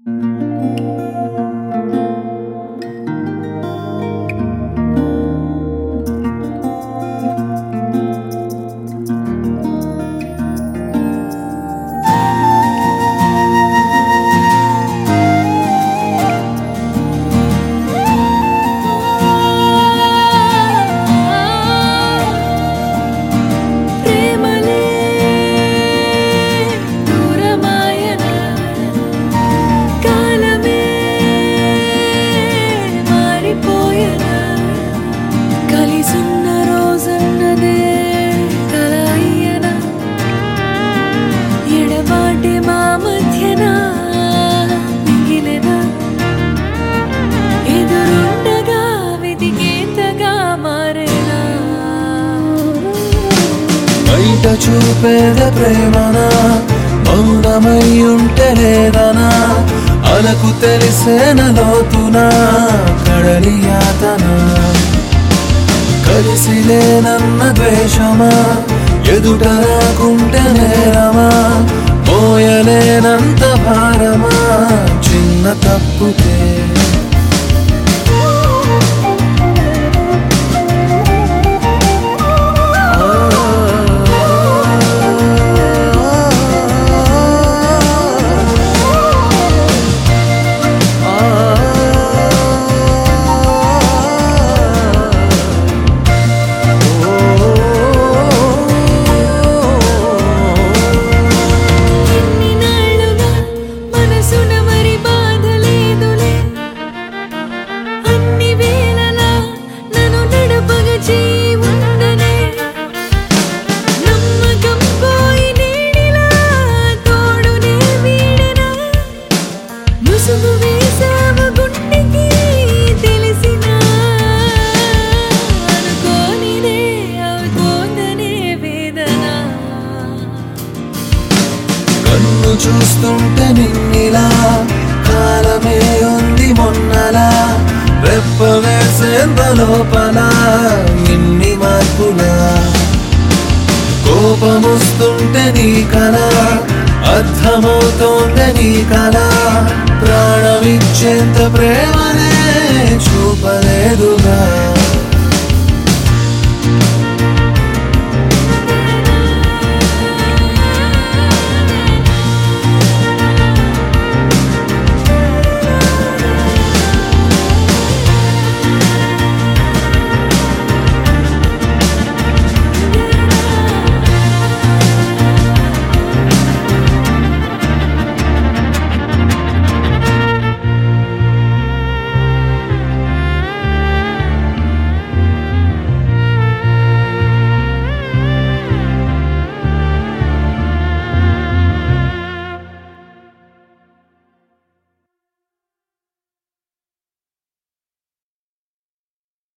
ప్రేమలే దూరమాయన కాలమే మారిపోయన కలిసున్న రోజన్నదే కల అయ్యన ఎడబాటే మా మధ్యన మిగిలిన ఎదురుండగా వెతికేంతగా మారేనా బయట చూపేద ప్రేమన మౌనమై ఉంటే లేదనా అలకు తెలిసేన లోతున కడలి యాతన కలిసి లేనన్న ద్వేషమా ఎదుట రాకుంటే నేరమా మోయలేనంత భారమా చిన్న తప్పుతే ఎన్ని నాళ్ళుగా మనసున మరి బాధ లేదులే అన్ని వేళలా నన్ను నడపగ చేయి ఉండనే నమ్మకం పోయి నేడిలా తోడునే వీడెనా ముసుగు వేసావు గుండెకి తెలిసినా అనుకోనిదే అవుతోందనే వేదన కన్ను చూస్తుంటే నిన్నిలా కాలమే ఉంది మొన్నలా రెప్ప వేసేంత లోపల ఇన్ని మార్పులా కోపమొస్తుంటే నీ కల అర్థమవుతోంది నీ కల ప్రాణమిచ్చేంత ప్రేమనే చూపలేదుగా